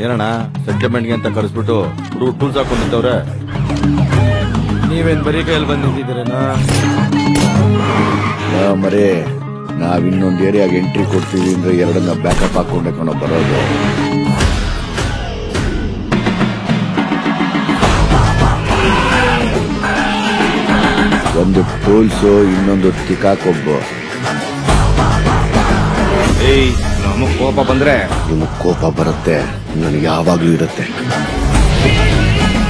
ಏನಣ್ಣ ಸೆಟ್ಲ್ಮೆಂಟ್ಗೆ ಅಂತ ಕರೆಸ್ಬಿಟ್ಟು ಹುಡುಗ ಟೂಲ್ಸ್ ಹಾಕೊಂಡಿದ್ದವ್ರೆ ನೀವೇನ್ ಬರೀ ಕೈಯಲ್ಲಿ ಬಂದು ನಿಂತಿದ್ದೀರೇನಾ ಮರೇ ನಾವ್ ಇನ್ನೊಂದ್ ಏರಿಯಾಗೆ ಎಂಟ್ರಿ ಕೊಡ್ತೀವಿ ಅಂದ್ರೆ ಎರಡನ್ನ ಬ್ಯಾಕಪ್ ಹಾಕೊಂಡೆ ಕಣೋ ಬರೋದು ಒಂದು ಟೂಲ್ಸು ಇನ್ನೊಂದು ತಿಕಾಕೊಬ್ಬು ಏಯ್ ನಮಗ್ ಕೋಪ ಬಂದ್ರೆ ನಿಮಗ್ ಕೋಪ ಬರುತ್ತೆ ನನಗೆ ಯಾವಾಗ್ಲೂ ಇರುತ್ತೆ